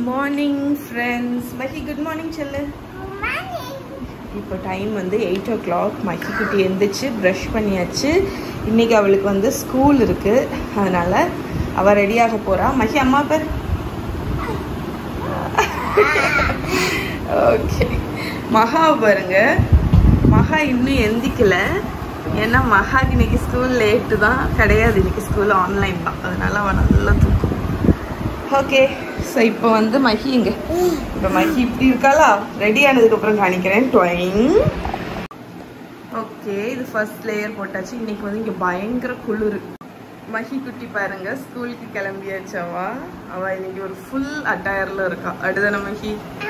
Morning friends Mahi good morning சொல்லு இப்போ time வந்து எயிட் ஓ கிளாக் மஹி குட்டி எந்திரிச்சு ப்ரஷ் பண்ணியாச்சு இன்னைக்கு அவளுக்கு வந்து ஸ்கூல் இருக்கு அதனால அவள் ரெடியாக போறா மஹி அம்மா பேர் ஓகே மகா பாருங்க மகா இன்னும் எந்திக்கல ஏன்னா மகாக்கு இன்னைக்கு ஸ்கூல் லேட்டு தான் கிடையாது இன்னைக்கு ஸ்கூல் ஆன்லைன் தான் அதனால அவன் நல்லா தூக்கும் ஓகே ஸோ இப்போ வந்து மஹி இங்க இப்போ மஹி இப்படி இருக்காளா ரெடி ஆனதுக்கப்புறம் காணிக்கிறேன் ட்வைங் ஓகே இது ஃபர்ஸ்ட் லேயர் போட்டாச்சு இன்னைக்கு வந்து இங்கே பயங்கர குளிர் மஹி குட்டி பாருங்க ஸ்கூலுக்கு கிளம்பியாச்சு அவ அவ இன்னைக்கு ஒரு ஃபுல் அட்டையர்ல இருக்கா அடுதான மஹி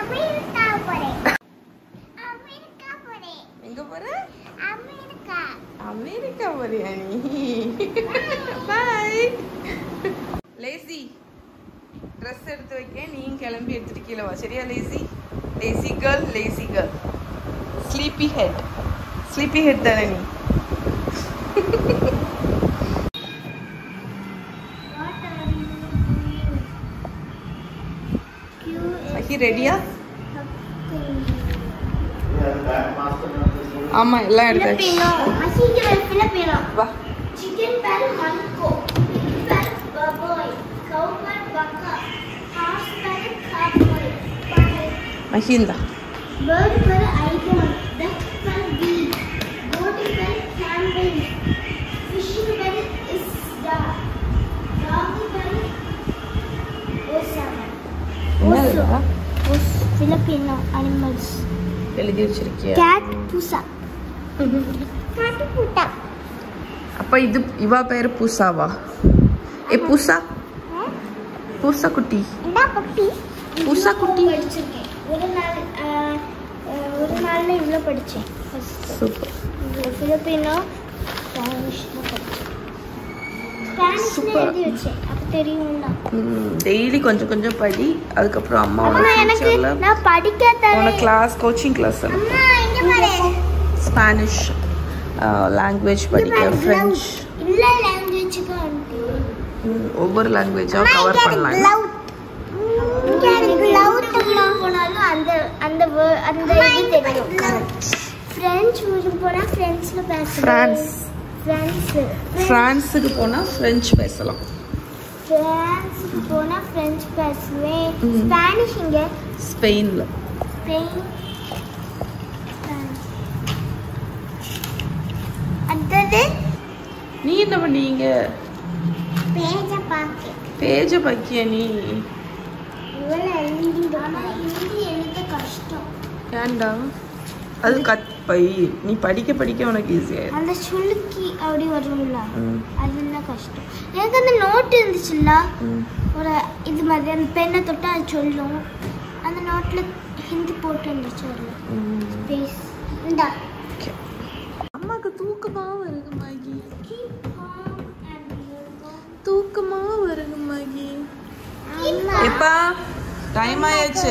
எங்க போற அமெரிக்கா போறியா நீ பாய் லேசி ட்ரெஸ் எடுத்து வைக்க நீயும் கிளம்பி எடுத்துட்டு கீழே வா சரியா lazy lazy girl lazy girl sleepy head sleepy head தானே நீ மஹி ரெடியா ஆமா எல்லாம் எடுத்தாச்சு வா Chicken bell mango, pig bell baboy, cow bell baka, horse bell cowboy, Mahi இந்தா bird bell icon, duck bell bee, goat bell camel, fishing bell is dog, dog bell osama. என்ன இருக்கா Os Filipino animals. எழுதி வச்சிருக்கியா Cat pusa. Cat puta. அப்ப இது இவா பேரு பூசாவா ஏ பூசா பூசா குட்டி என்ன பப்பி பூசா குட்டி. படிச்சிருக்கேன் ஒரு நாள் ஆஹ், ஆஹ், ஒரு நாள்ல இவ்வளோ படித்தேன் சூப்பர் ஃபிலிப்பினோ ஸ்பானிஷ்னு படித்தேன் ஸ்பானிஷ்னு Super. எழுதி வச்சேன் அப்போ தெரியும்ல டெய்லி கொஞ்சம் கொஞ்சம் படி அதுக்கப்புறம் அம்மா அம்மா எனக்கு ஃபியூச்சர்ல நான் படிக்க உன தரேன் கிளாஸ் கோச்சிங் கிளாஸ் அம்மா இங்க பாரு ஸ்பானிஷ் லாங்குவேஜ் படிக்க ஃப்ரெஞ்ச் இல்ல லாங்குவேஜுக்கு ஒவ்வொரு லாங்குவேஜாக கவர் பண்ணலாம் போனாலும் அந்த அந்த wo- அந்த இது தெரியும் ஃப்ரெஞ்ச் ஊருக்கு போனா ஃப்ரெண்ட்ஸ்ல பேசுவேன் ஃப்ரான்ஸ் ஃப்ரெண்ட்ஸ் ஃப்ரான்ஸுக்கு போனால் ஃப்ரெஞ்ச் பேசலாம் ஃப்ரான்ஸுக்கு போனா ஃப்ரெஞ்ச் பேசுவேன் ம். ஸ்பானிஷ் இங்க ஸ்பெயினில் ஸ்பெயின் பிரான்ஸ். அடுத்தது நீ என்ன பண்ணீங்க பேஜ பாக்கு பேஜை பக்கிய நீ இவ்வளவு எழுதி ஆனா ஹிந்தி எழுத கஷ்டம் ஏன்டா அது கத் பை நீ படிக்க படிக்க உனக்கு ஈஸியாக அந்த சுளுக்கி அப்படி வரும்ல அதெல்லாம் கஷ்டம் எனக்கு அந்த நோட் இருந்துச்சுல்ல ஒரு இது மாதிரி அந்த பெண்ணை தொட்டு அது சொல்லும் அந்த நோட்டில் ஹிந்தி போட்டு இருந்துச்சு அதில் ஸ்பேஸ் இந்த அம்மாக்கு தூக்கமா வருது மாகி தூக்கமா வருது மாகி எப்பா டைம் ஆயாச்சு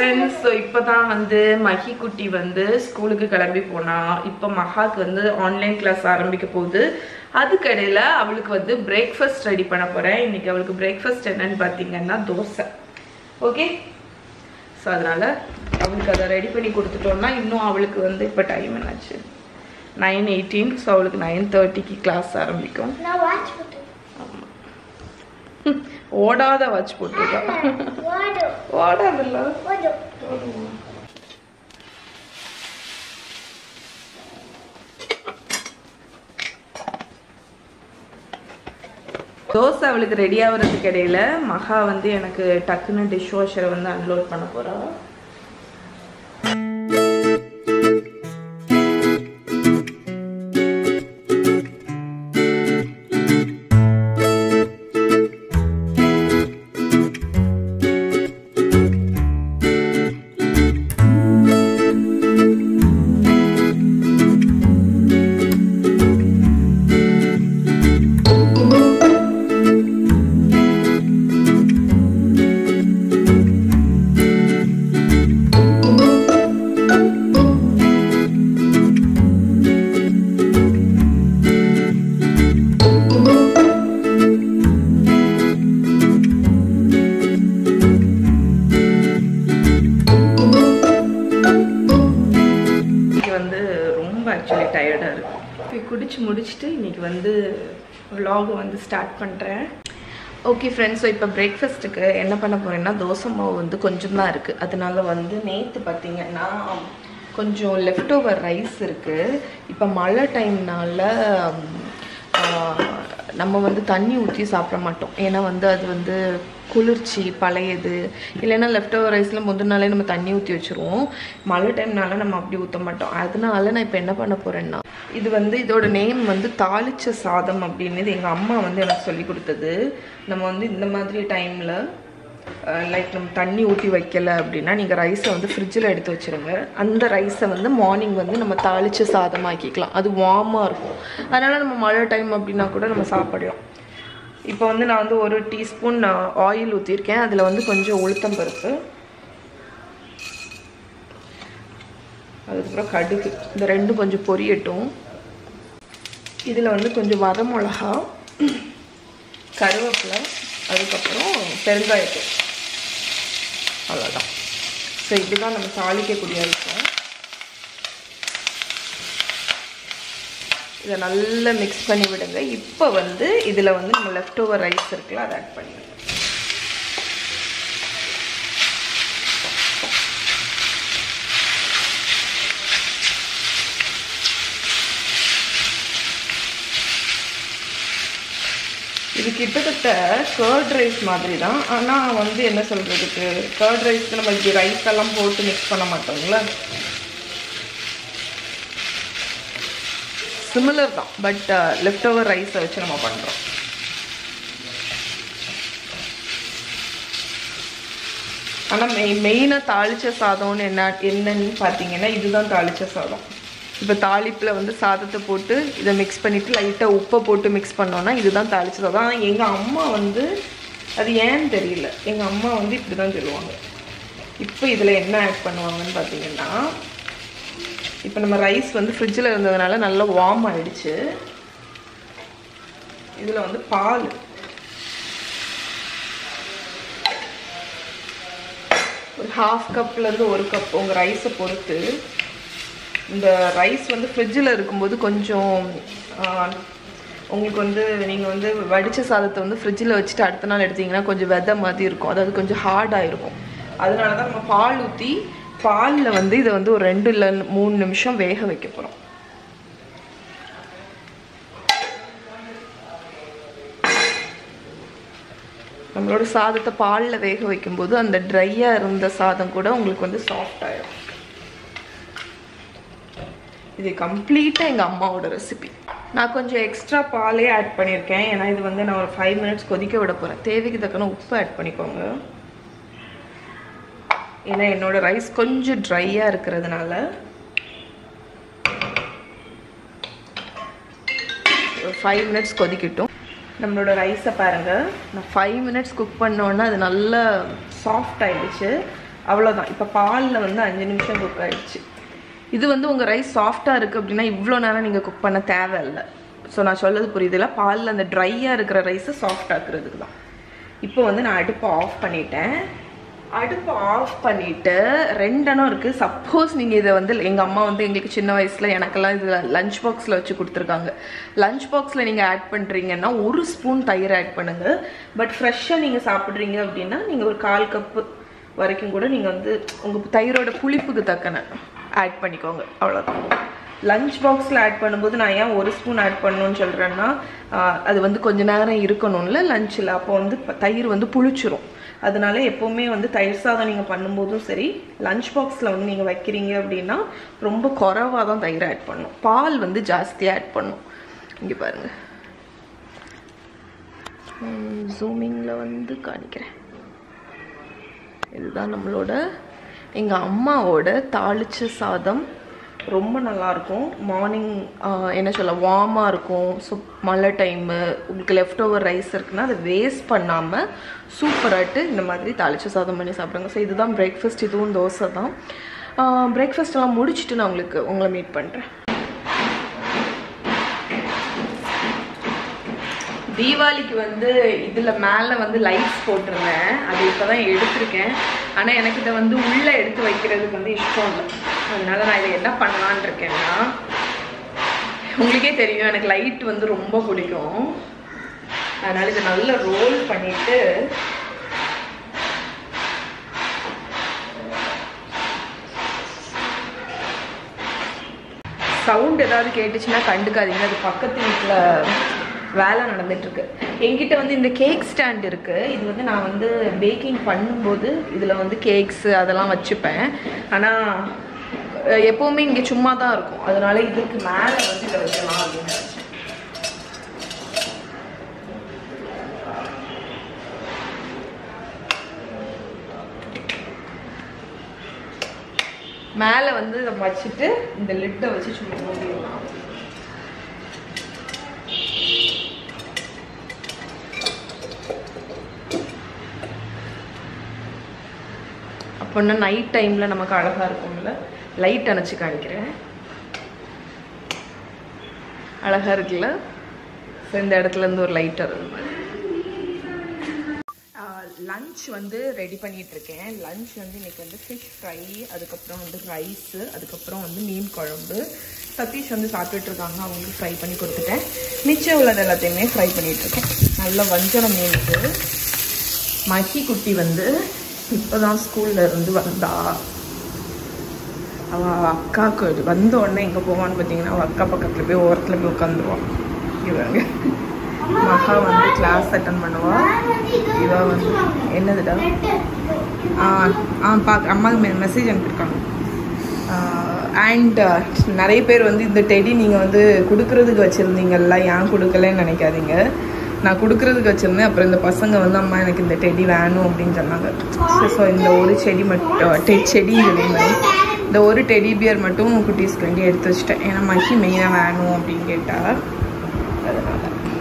ஃப்ரெண்ட்ஸ் ஸோ இப்போ தான் வந்து மஹி குட்டி வந்து ஸ்கூலுக்கு கிளம்பி போனா இப்போ மஹாக்கு வந்து ஆன்லைன் கிளாஸ் ஆரம்பிக்க போகுது அதுக்கடையில் அவளுக்கு வந்து பிரேக்ஃபாஸ்ட் ரெடி பண்ண போகிறேன் இன்னைக்கு அவளுக்கு பிரேக்ஃபாஸ்ட் என்னன்னு பார்த்தீங்கன்னா தோசை ஓகே ஸோ அதனால் அவளுக்கு அதை ரெடி பண்ணி கொடுத்துட்டோம்னா இன்னும் அவளுக்கு வந்து இப்போ டைம் என்னாச்சு நைன் எயிட்டீன் ஸோ அவளுக்கு நைன் தேர்ட்டிக்கு கிளாஸ் ஆரம்பிக்கும் நான் வாட்ச் போட்டு ஓடாத வாட்ச் போட்டிருக்கா ஓடும் ஓடாதில்ல ஓடும் தோசை அவளுக்கு ரெடி ஆகுறதுக்கு இடையில மகா வந்து எனக்கு டக்குன்னு டிஷ் வாஷரை வந்து அன்லோட் பண்ண போறா இன்னைக்கு வந்து ரொம்ப ஆக்சுவலி டயர்டாக இருக்கு போய் குடிச்சு முடிச்சுட்டு இன்னைக்கு வந்து vlog வந்து ஸ்டார்ட் பண்ணுறேன் ஓகே ஃப்ரெண்ட்ஸ் ஸோ இப்போ பிரேக்ஃபாஸ்ட்டுக்கு என்ன பண்ண போகிறேன்னா தோசை மாவு வந்து கொஞ்சம் தான் இருக்குது அதனால வந்து நேற்று பார்த்தீங்கன்னா கொஞ்சம் லெஃப்ட் ஓவர் ரைஸ் இருக்குது இப்போ மழை டைம்னால நம்ம வந்து தண்ணி ஊற்றி சாப்பிட மாட்டோம் ஏன்னா வந்து அது வந்து குளிர்ச்சி பழையது இல்லைன்னா லெஃப்ட் ஓவர் ரைஸில் முந்தின நாளே நம்ம தண்ணி ஊற்றி வச்சுருவோம் மழை டைம்னால நம்ம அப்படி ஊற்ற மாட்டோம் அதனால நான் இப்போ என்ன பண்ண போகிறேன்னா இது வந்து இதோட நேம் வந்து தாளிச்ச சாதம் அப்படின்னு எங்கள் அம்மா வந்து எனக்கு சொல்லி கொடுத்தது நம்ம வந்து இந்த மாதிரி டைமில் லைக் நம்ம தண்ணி ஊற்றி வைக்கல அப்படின்னா நீங்கள் ரைஸை வந்து ஃப்ரிட்ஜில் எடுத்து வச்சுருங்க அந்த ரைஸை வந்து மார்னிங் வந்து நம்ம தாளித்து சாதமாக்கிக்கலாம் அது வார்மாக இருக்கும் அதனால் நம்ம மழை டைம் அப்படின்னா கூட நம்ம சாப்பிடலாம் இப்போ வந்து நான் வந்து ஒரு டீஸ்பூன் ஆயில் ஊற்றிருக்கேன் அதில் வந்து கொஞ்சம் உளுத்தம் பருப்பு அதுக்கப்புறம் கடுகு இந்த ரெண்டும் கொஞ்சம் பொரியட்டும் இதில் வந்து கொஞ்சம் வர மிளகா கருவேப்பிலை அதுக்கப்புறம் பெருங்காயத்தூள் அவ்வளோதான் ஸோ இதுதான் நம்ம தாளிக்கக்கூடிய ஐட்டம் இதை நல்லா மிக்ஸ் பண்ணி விடுங்க இப்போ வந்து இதில் வந்து நம்ம லெஃப்ட் ஓவர் ரைஸ் இருக்குல்ல அதை ஆட் பண்ணிடுங்க இது கிட்டத்தட்ட கர்ட் ரைஸ் மாதிரி தான் ஆனால் வந்து என்ன சொல்கிறதுக்கு கர்ட் ரைஸ்க்கு நம்ம இப்படி ரைஸ் எல்லாம் போட்டு மிக்ஸ் பண்ண மாட்டோங்களா சிமிலர் தான் பட் லெஃப்ட் ஓவர் ரைஸை வச்சு நம்ம பண்ணுறோம் ஆனால் மெய் மெயினாக தாளித்த சாதம்னு என்ன என்னன்னு பார்த்தீங்கன்னா இதுதான் தாளித்த சாதம் இப்போ தாளிப்பில் வந்து சாதத்தை போட்டு இதை மிக்ஸ் பண்ணிவிட்டு லைட்டாக உப்பை போட்டு மிக்ஸ் பண்ணோன்னா இதுதான் தாளிச்ச சாதம் ஆனால் எங்கள் அம்மா வந்து அது ஏன்னு தெரியல எங்கள் அம்மா வந்து இப்படி தான் சொல்லுவாங்க இப்போ இதில் என்ன ஆட் பண்ணுவாங்கன்னு பார்த்தீங்கன்னா இப்போ நம்ம ரைஸ் வந்து ஃப்ரிட்ஜில் இருந்ததுனால நல்லா வார்ம் ஆயிடுச்சு இதில் வந்து பால் ஒரு ஹாஃப் கப்லேருந்து ஒரு கப் உங்கள் ரைஸை பொறுத்து இந்த ரைஸ் வந்து ஃப்ரிட்ஜில் இருக்கும்போது கொஞ்சம் ஆஹ், உங்களுக்கு வந்து நீங்கள் வந்து வடித்த சாதத்தை வந்து ஃப்ரிட்ஜில் வச்சுட்டு அடுத்த நாள் எடுத்தீங்கன்னா கொஞ்சம் வெதை மாதிரி இருக்கும் அதாவது கொஞ்சம் ஹார்டாக இருக்கும் அதனால தான் நம்ம பால் ஊற்றி பாலில் வந்து இதை வந்து ஒரு ரெண்டு இல்லை மூணு நிமிஷம் வேக வைக்க போகிறோம் நம்மளோட சாதத்தை பாலில் வேக வைக்கும்போது அந்த ட்ரையாக இருந்த சாதம் கூட உங்களுக்கு வந்து சாஃப்ட் ஆயிடும் இது கம்ப்ளீட்டாக எங்கள் அம்மாவோட ரெசிபி நான் கொஞ்சம் எக்ஸ்ட்ரா பாலே ஆட் பண்ணியிருக்கேன் ஏன்னா இது வந்து நான் ஒரு ஃபைவ் மினிட்ஸ் கொதிக்க விட போகிறேன் தேவைக்கு தக்கன உப்பு ஆட் பண்ணிக்கோங்க ஏன்னா என்னோட ரைஸ் கொஞ்சம் ட்ரையாக இருக்கிறதுனால ஒரு ஃபைவ் மினிட்ஸ் கொதிக்கட்டும் நம்மளோட ரைஸை பாருங்கள் நான் ஃபைவ் மினிட்ஸ் குக் பண்ணோன்னே அது நல்லா சாஃப்ட் ஆயிடுச்சு அவ்வளோதான் இப்போ பாலில் வந்து அஞ்சு நிமிஷம் குக் ஆயிடுச்சு இது வந்து உங்கள் ரைஸ் சாஃப்டாக இருக்குது அப்படின்னா இவ்வளோ நேரம் நீங்கள் குக் பண்ண தேவையில்லை ஸோ நான் சொல்லது புரியுதுல பாலில் அந்த ட்ரையாக இருக்கிற ரைஸை சாஃப்ட் ஆக்குறதுக்கு தான் இப்போ வந்து நான் அடுப்பை ஆஃப் பண்ணிட்டேன் அடுப்பை ஆஃப் பண்ணிட்டு ரெண்டெண்ணம் இருக்குது சப்போஸ் நீங்கள் இதை வந்து எங்கள் அம்மா வந்து எங்களுக்கு சின்ன வயசில் எனக்கெல்லாம் இதில் லஞ்ச் பாக்ஸில் வச்சு கொடுத்துருக்காங்க லஞ்ச் பாக்ஸில் நீங்கள் ஆட் பண்ணுறீங்கன்னா ஒரு ஸ்பூன் தயிர் ஆட் பண்ணுங்கள் பட் ஃப்ரெஷ்ஷாக நீங்கள் சாப்பிட்றீங்க அப்படின்னா நீங்கள் ஒரு கால் கப்பு வரைக்கும் கூட நீங்கள் வந்து உங்கள் தயிரோட புளிப்புக்கு தக்கன ஆட் பண்ணிக்கோங்க அவ்வளோதான் லஞ்ச் பாக்ஸில் ஆட் பண்ணும்போது நான் ஏன் ஒரு ஸ்பூன் ஆட் பண்ணணும்னு சொல்கிறேன்னா அது வந்து கொஞ்ச நேரம் இருக்கணும்ல லஞ்சில் அப்போ வந்து ப- தயிர் வந்து புளிச்சிரும் அதனால எப்போவுமே வந்து தயிர் சாதம் நீங்கள் பண்ணும்போதும் சரி லஞ்ச் பாக்ஸில் வந்து நீங்கள் வைக்கிறீங்க அப்படின்னா ரொம்ப குறைவாக தான் தயிர் ஆட் பண்ணணும் பால் வந்து ஜாஸ்தியாக ஆட் பண்ணணும் இங்கே பாருங்கள் ஜூமிங்கில் வந்து காணிக்கிறேன் இதுதான் நம்மளோட எங்கள் அம்மாவோட தாளிச்ச சாதம் ரொம்ப நல்லாயிருக்கும் மார்னிங் என்ன சொல்ல வார்மாக இருக்கும் ஸோ மழை டைமு உங்களுக்கு லெஃப்ட் ஓவர் ரைஸ் இருக்குன்னா அதை வேஸ்ட் பண்ணாமல் சூப்பராட்டு இந்த மாதிரி தாளிச்ச சாதம் பண்ணி சாப்பிடுங்க ஸோ இதுதான் பிரேக்ஃபாஸ்ட் இதுவும் தோசை தான் பிரேக்ஃபாஸ்ட் எல்லாம் முடிச்சுட்டு நான் உங்களுக்கு உங்களை மீட் பண்ணுறேன் தீபாவளிக்கு வந்து இதில் மேலே வந்து லைட்ஸ் போட்டிருந்தேன் அது இப்போ தான் எடுத்திருக்கேன் ஆனால் எனக்கு இதை வந்து உள்ளே எடுத்து வைக்கிறதுக்கு வந்து இஷ்டம் இல்லை அதனால நான் இதை என்ன பண்ணலான்னு இருக்கேன்னா உங்களுக்கே தெரியும் எனக்கு லைட் வந்து ரொம்ப பிடிக்கும் அதனால இதை நல்லா ரோல் பண்ணிட்டு சவுண்ட் ஏதாவது கேட்டுச்சுன்னா கண்டுக்காதீங்க அது பக்கத்து வீட்டில் வேலை நடந்துட்டு இருக்கு என்கிட்ட வந்து இந்த கேக் ஸ்டாண்ட் இருக்கு இது வந்து நான் வந்து பேக்கிங் பண்ணும்போது இதில் வந்து கேக்ஸ் அதெல்லாம் வச்சுப்பேன் ஆனால் அஹ், எப்பவுமே இங்கே சும்மா தான் இருக்கும் அதனால இதுக்கு மேலே வந்து இதை வைக்கலாம் அப்படின்னு நினைச்சேன் மேலே வந்து இதை வச்சுட்டு இந்த லிட்டை வச்சு சும்மா மூடிடலாம் அப்படின்னா நைட் டைமில் நமக்கு அழகாக இருக்கும்ல லைட் அணைச்சி காணிக்கிறேன் அழகாக இருக்குல்ல ஸோ இந்த இடத்துல இருந்து ஒரு லைட் வருது லஞ்ச் வந்து ரெடி பண்ணிட்டு இருக்கேன் லஞ்ச் வந்து இன்னைக்கு வந்து ஃபிஷ் ஃப்ரை அதுக்கப்புறம் வந்து ரைஸு அதுக்கப்புறம் வந்து மீன் குழம்பு சதீஷ் வந்து சாப்பிட்டுட்டு இருக்காங்க அவங்களுக்கு ஃப்ரை பண்ணி கொடுத்துட்டேன் மிச்சம் உள்ளது எல்லாத்தையுமே ஃப்ரை பண்ணிட்டு இருக்கேன் நல்ல வஞ்சரம் மீனுக்கு மகி குட்டி வந்து இப்போதான் ஸ்கூல்ல இருந்து வந்தா அவ அவ அக்காவுக்கு வந்த உடனே எங்கே போவான்னு பார்த்தீங்கன்னா அவள் அக்கா பக்கத்தில் போய் ஓரத்தில் போய் உட்காந்துருவான் இவங்க மகா வந்து கிளாஸ் அட்டன் பண்ணுவா இவ வந்து என்னதுடா ஆ ஆ பார்க்க அம்மாவுக்கு மெசேஜ் அனுப்பியிருக்காங்க அண்ட் நிறைய பேர் வந்து இந்த டெடி நீங்கள் வந்து கொடுக்கறதுக்கு வச்சுருந்தீங்கல்ல ஏன் கொடுக்கலன்னு நினைக்காதீங்க நான் கொடுக்கறதுக்கு வச்சுருந்தேன் அப்புறம் இந்த பசங்க வந்து அம்மா எனக்கு இந்த டெடி வேணும் அப்படின்னு சொன்னாங்க ஸோ இந்த ஒரு செடி மட்டும் டெ செடி சொல்லியிருந்தேன் இந்த ஒரு டெடி பியர் மட்டும் குட்டீஸ்க்கு வேண்டி எடுத்து வச்சுட்டேன் ஏன்னா மஹி மெயினாக வேணும் அப்படின்னு கேட்டா அதனால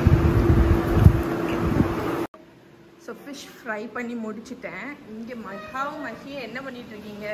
ஸோ ஃபிஷ் ஃப்ரை பண்ணி முடிச்சிட்டேன் இங்கே மஹாவும் மஹியும் என்ன பண்ணிட்டு இருக்கீங்க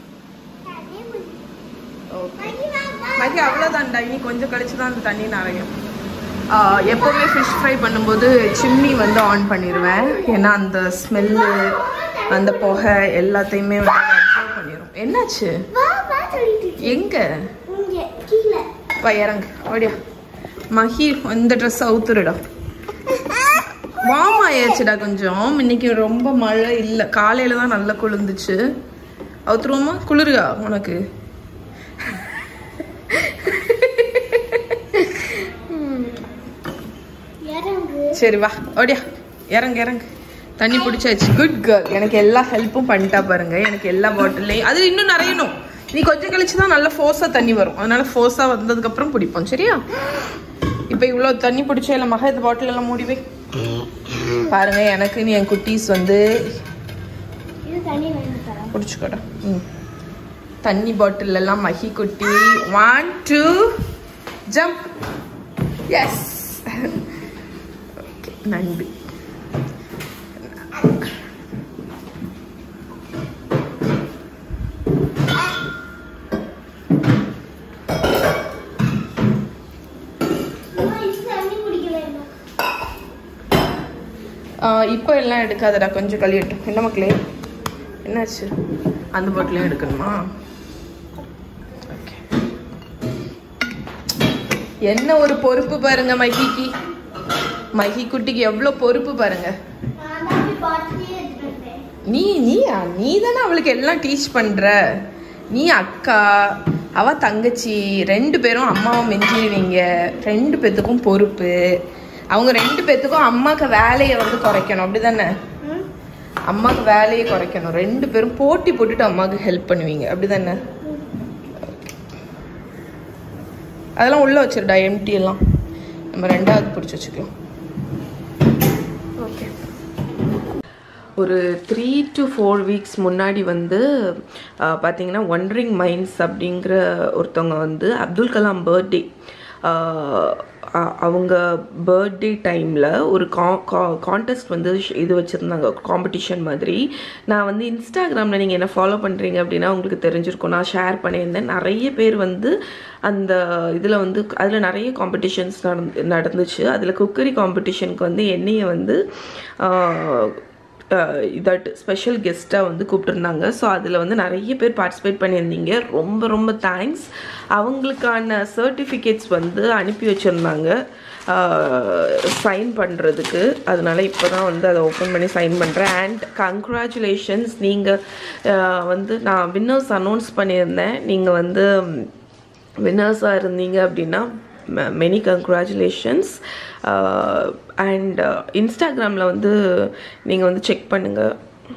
ஓகே மகி அவ்வளோதான்டா இனி கொஞ்சம் கழிச்சு தான் அந்த தண்ணி நிறையும் ஆஹ் எப்போவுமே ஃபிஷ் ஃப்ரை பண்ணும்போது சிம்னி வந்து ஆன் பண்ணிடுவேன் ஏன்னா அந்த ஸ்மெல்லு அந்த புகை எல்லாத்தையுமே வந்து அப்சர்வ் பண்ணிடும் என்னாச்சு வா வா சொல்லிட்டு இருக்கு. எங்க இங்க கீழே வா இறங்கு ஓடியா மஹி இந்த ட்ரெஸ் அவுத்துருடா வார்ம் ஆயாச்சுடா கொஞ்சம் இன்னைக்கு ரொம்ப மழை இல்லை காலையில தான் நல்லா குளிர்ந்துச்சு அவுத்துருவோமா குளிருகா உனக்கு இறங்கு சரி வா ஓடியா இறங்கு இறங்கு தண்ணி பிடிச்சாச்சு குட் கேர்ள் எனக்கு எல்லா ஹெல்ப்பும் பண்ணிட்டா பாருங்க எனக்கு எல்லா பாட்டிலையும் அது இன்னும் நிறையணும் நீ கொஞ்சம் கழிச்சு தான் நல்லா ஃபோர்ஸாக தண்ணி வரும் அதனால ஃபோர்ஸாக வந்ததுக்கப்புறம் பிடிப்போம் சரியா இப்போ இவ்வளோ தண்ணி பிடிச்ச இல்லை மக இந்த பாட்டில் எல்லாம் மூடி வை பாருங்க எனக்கு நீ என் குட்டீஸ் வந்து இது தண்ணி வாங்கி தரேன் பிடிச்சிக்கடா ம் தண்ணி பாட்டில் எல்லாம் மஹி குட்டி one two jump yes okay நன்றி இப்போ எல்லாம் எடுக்காதடா கொஞ்சம் கழியட்டும் என்ன மக்களே என்னாச்சு அந்த பாட்டிலையும் எடுக்கணுமா ஓகே என்ன ஒரு பொறுப்பு பாருங்க மகிக்கு மகி குட்டிக்கு எவ்வளோ பொறுப்பு பாருங்க நீ நீயா நீ தானே அவளுக்கு எல்லாம் டீச் பண்ற நீ அக்கா அவ தங்கச்சி ரெண்டு பேரும் அம்மாவை மெஞ்சிடுவீங்க ரெண்டு பேத்துக்கும் பொறுப்பு அவங்க ரெண்டு பேத்துக்கும் அம்மாக்கு வேலையை வந்து குறைக்கணும் அப்படிதானே அம்மாக்கு வேலையை குறைக்கணும் ரெண்டு பேரும் போட்டி போட்டுட்டு அம்மாவுக்கு ஹெல்ப் பண்ணுவீங்க அப்படிதானே அதெல்லாம் உள்ள வச்சிருடா எம்டி எல்லாம் நம்ம ரெண்டாவது பிடிச்சி வச்சுக்கலாம் ஓகே ஒரு த்ரீ டு ஃபோர் வீக்ஸ் முன்னாடி வந்து ஆஹ், பார்த்தீங்கன்னா ஒண்டரிங் மைண்ட்ஸ் அப்படிங்கிற ஒருத்தவங்க வந்து அப்துல் கலாம் பர்த்டே அவங்க பர்த்டே டைமில் ஒரு கா கான்டெஸ்ட் வந்து ஷ்- இது வச்சுருந்தாங்க காம்படிஷன் மாதிரி நான் வந்து இன்ஸ்டாகிராமில் நீங்கள் என்ன ஃபாலோ பண்ணுறீங்க அப்படின்னா உங்களுக்கு தெரிஞ்சிருக்கும் நான் ஷேர் பண்ணியிருந்தேன் நிறைய பேர் வந்து அந்த இதில் வந்து அதில் நிறைய காம்படிஷன்ஸ் நடந்து நடந்துச்சு அதில் குக்கரி காம்படிஷனுக்கு வந்து என்னையை வந்து ஆஹ், தட் ஸ்பெஷல் கெஸ்ட்டாக வந்து கூப்பிட்டுருந்தாங்க ஸோ அதில் வந்து நிறைய பேர் பார்ட்டிசிபேட் பண்ணியிருந்தீங்க ரொம்ப ரொம்ப தேங்க்ஸ் அவங்களுக்கான சர்டிஃபிகேட்ஸ் வந்து அனுப்பி வச்சுருந்தாங்க சைன் பண்ணுறதுக்கு அதனால இப்போ தான் வந்து அதை ஓப்பன் பண்ணி சைன் பண்ணுறேன் அண்ட் கங்க்ராச்சுலேஷன்ஸ் நீங்கள் வந்து நான் வின்னர்ஸ் அனௌன்ஸ் பண்ணியிருந்தேன் நீங்கள் வந்து வின்னர்ஸாக இருந்தீங்க அப்படின்னா மெனி கங்க்ராச்சுலேஷன்ஸ் அண்ட் இன்ஸ்டாகிராமில் வந்து நீங்கள் வந்து செக் பண்ணுங்கள்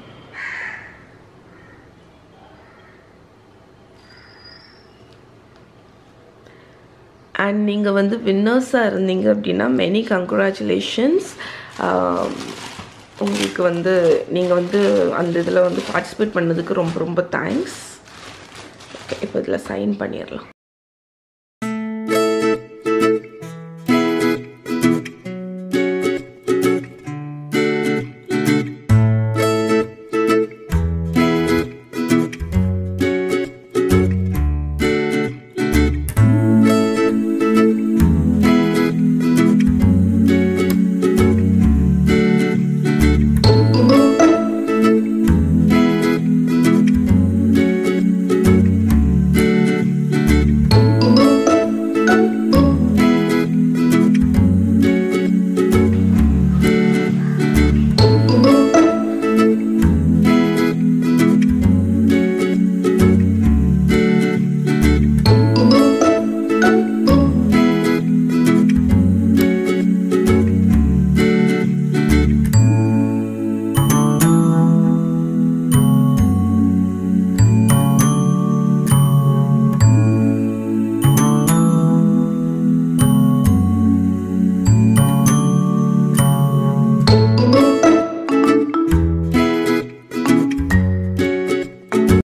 அண்ட் நீங்கள் வந்து வின்னர்ஸாக இருந்தீங்க அப்படின்னா மெனி கங்க்ராச்சுலேஷன்ஸ் உங்களுக்கு வந்து நீங்கள் வந்து அந்த இதில் வந்து பார்ட்டிசிபேட் பண்ணதுக்கு ரொம்ப ரொம்ப தேங்க்ஸ் ஓகே இப்போ இதில் சைன் பண்ணிடலாம்